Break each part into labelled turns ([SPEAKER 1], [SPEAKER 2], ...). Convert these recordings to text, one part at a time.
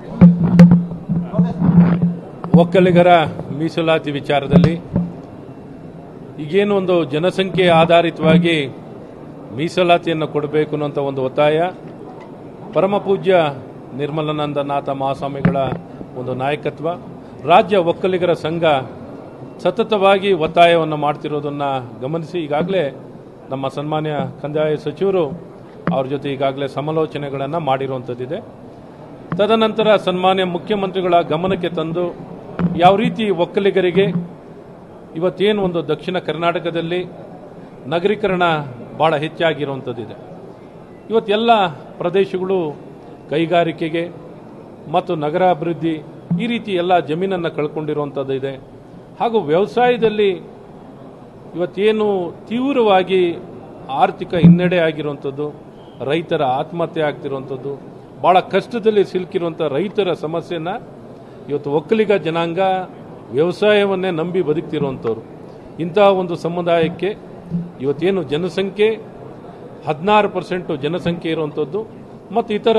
[SPEAKER 1] ಒಕ್ಕಲಿಗರ ಮೀಸಲಾತಿ ವಿಚಾರದಲ್ಲಿ ಈಗೇನು ಒಂದು ಜನಸಂಖ್ಯೆ ಆಧಾರಿತವಾಗಿ ಮೀಸಲಾತಿಯನ್ನು ಕೊಡಬೇಕು ಅನ್ನೋಂಥ ಒಂದು ಒತ್ತಾಯ ಪರಮ ಪೂಜ್ಯ ನಿರ್ಮಲಾನಂದನಾಥ ಮಹಾಸ್ವಾಮಿಗಳ ಒಂದು ನಾಯಕತ್ವ ರಾಜ್ಯ ಒಕ್ಕಲಿಗರ ಸಂಘ ಸತತವಾಗಿ ಒತ್ತಾಯವನ್ನು ಮಾಡ್ತಿರೋದನ್ನು ಗಮನಿಸಿ ಈಗಾಗಲೇ ನಮ್ಮ ಸನ್ಮಾನ್ಯ ಕಂದಾಯ ಸಚಿವರು ಅವ್ರ ಜೊತೆ ಈಗಾಗಲೇ ಸಮಾಲೋಚನೆಗಳನ್ನು ಮಾಡಿರುವಂಥದ್ದಿದೆ ತದನಂತರ ಸನ್ಮಾನ್ಯ ಮುಖ್ಯಮಂತ್ರಿಗಳ ಗಮನಕ್ಕೆ ತಂದು ಯಾವ ರೀತಿ ಒಕ್ಕಲಿಗರಿಗೆ ಇವತ್ತೇನು ಒಂದು ದಕ್ಷಿಣ ಕರ್ನಾಟಕದಲ್ಲಿ ನಗರೀಕರಣ ಭಾಳ ಹೆಚ್ಚಾಗಿರುವಂಥದ್ದಿದೆ ಇವತ್ತೆಲ್ಲ ಪ್ರದೇಶಗಳು ಕೈಗಾರಿಕೆಗೆ ಮತ್ತು ನಗರಾಭಿವೃದ್ಧಿ ಈ ರೀತಿ ಎಲ್ಲ ಜಮೀನನ್ನು ಕಳ್ಕೊಂಡಿರುವಂಥದ್ದು ಇದೆ ಹಾಗೂ ವ್ಯವಸಾಯದಲ್ಲಿ ಇವತ್ತೇನು ತೀವ್ರವಾಗಿ ಆರ್ಥಿಕ ಹಿನ್ನಡೆ ಆಗಿರುವಂಥದ್ದು ರೈತರ ಆತ್ಮಹತ್ಯೆ ಆಗ್ತಿರುವಂಥದ್ದು ಭಾಳ ಕಷ್ಟದಲ್ಲಿ ಸಿಲುಕಿರುವಂಥ ರೈತರ ಸಮಸ್ಯೆನ ಇವತ್ತು ಒಕ್ಕಲಿಗ ಜನಾಂಗ ವ್ಯವಸಾಯವನ್ನೇ ನಂಬಿ ಬದುಕ್ತಿರುವಂಥವ್ರು ಇಂತಹ ಒಂದು ಸಮುದಾಯಕ್ಕೆ ಇವತ್ತೇನು ಜನಸಂಖ್ಯೆ ಹದಿನಾರು ಪರ್ಸೆಂಟು ಜನಸಂಖ್ಯೆ ಇರುವಂಥದ್ದು ಮತ್ತು ಇತರ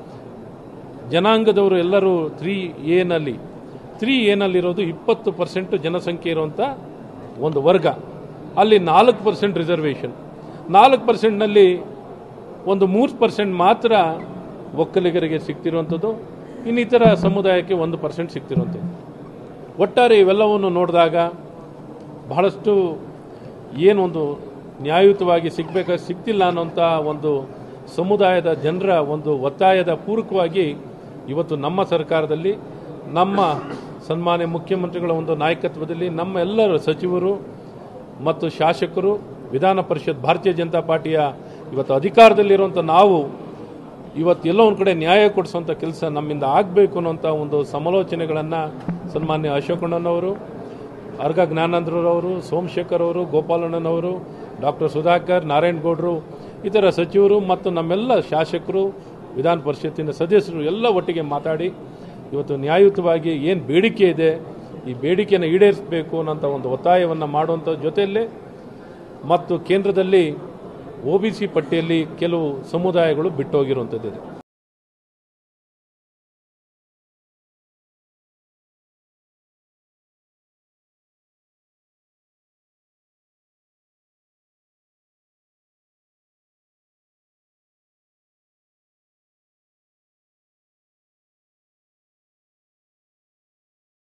[SPEAKER 1] ಜನಾಂಗದವರು ಎಲ್ಲರೂ ತ್ರೀ ಎನಲ್ಲಿ ತ್ರೀ ಎನಲ್ಲಿರೋದು ಇಪ್ಪತ್ತು ಪರ್ಸೆಂಟ್ ಜನಸಂಖ್ಯೆ ಇರುವಂಥ ಒಂದು ವರ್ಗ ಅಲ್ಲಿ ನಾಲ್ಕು ಪರ್ಸೆಂಟ್ ರಿಸರ್ವೇಷನ್ ನಾಲ್ಕು ಪರ್ಸೆಂಟ್ನಲ್ಲಿ ಒಂದು ಮೂರು ಪರ್ಸೆಂಟ್ ಮಾತ್ರ ಒಕ್ಕಲಿಗರಿಗೆ ಸಿಗ್ತಿರುವಂಥದ್ದು ಇನ್ನಿತರ ಸಮುದಾಯಕ್ಕೆ ಒಂದು ಪರ್ಸೆಂಟ್ ಸಿಗ್ತಿರುವಂಥದ್ದು ಒಟ್ಟಾರೆ ಇವೆಲ್ಲವನ್ನು ನೋಡಿದಾಗ ಬಹಳಷ್ಟು ಏನೊಂದು ನ್ಯಾಯಯುತವಾಗಿ ಸಿಗಬೇಕಾದ ಸಿಗ್ತಿಲ್ಲ ಅನ್ನೋಂಥ ಒಂದು ಸಮುದಾಯದ ಜನರ ಒಂದು ಒತ್ತಾಯದ ಪೂರಕವಾಗಿ ಇವತ್ತು ನಮ್ಮ ಸರ್ಕಾರದಲ್ಲಿ ನಮ್ಮ ಸನ್ಮಾನ್ಯ ಮುಖ್ಯಮಂತ್ರಿಗಳ ಒಂದು ನಾಯಕತ್ವದಲ್ಲಿ ನಮ್ಮ ಎಲ್ಲರ ಸಚಿವರು ಮತ್ತು ಶಾಸಕರು ವಿಧಾನ ಪರಿಷತ್ ಭಾರತೀಯ ಜನತಾ ಪಾರ್ಟಿಯ ಇವತ್ತು ಅಧಿಕಾರದಲ್ಲಿರುವಂಥ ನಾವು ಇವತ್ತು ಎಲ್ಲೋ ಒಂದು ಕಡೆ ನ್ಯಾಯ ಕೊಡಿಸುವಂಥ ಕೆಲಸ ನಮ್ಮಿಂದ ಆಗಬೇಕು ಅನ್ನೋಂಥ ಒಂದು ಸಮಾಲೋಚನೆಗಳನ್ನು ಸನ್ಮಾನ್ಯ ಅಶೋಕಣ್ಣನವರು ಅರ್ಗ ಜ್ಞಾನೇಂದ್ರರವರು ಸೋಮಶೇಖರ್ ಅವರು ಗೋಪಾಲಣ್ಣನವರು ಡಾಕ್ಟರ್ ಸುಧಾಕರ್ ನಾರಾಯಣಗೌಡರು ಇತರ ಸಚಿವರು ಮತ್ತು ನಮ್ಮೆಲ್ಲ ಶಾಸಕರು ವಿಧಾನ ಪರಿಷತ್ತಿನ ಸದಸ್ಯರು ಎಲ್ಲ ಒಟ್ಟಿಗೆ ಮಾತಾಡಿ ಇವತ್ತು ನ್ಯಾಯಯುತವಾಗಿ ಏನು ಬೇಡಿಕೆ ಇದೆ ಈ ಬೇಡಿಕೆಯನ್ನು ಈಡೇರಿಸಬೇಕು ಅನ್ನೋಂಥ ಒಂದು ಒತ್ತಾಯವನ್ನು ಮಾಡುವಂಥ ಜೊತೆಯಲ್ಲೇ ಮತ್ತು ಕೇಂದ್ರದಲ್ಲಿ ಒ ಬಿ ಸಿ ಪಟ್ಟಿಯಲ್ಲಿ ಕೆಲವು ಸಮುದಾಯಗಳು ಬಿಟ್ಟೋಗಿರುವಂಥದ್ದಿದೆ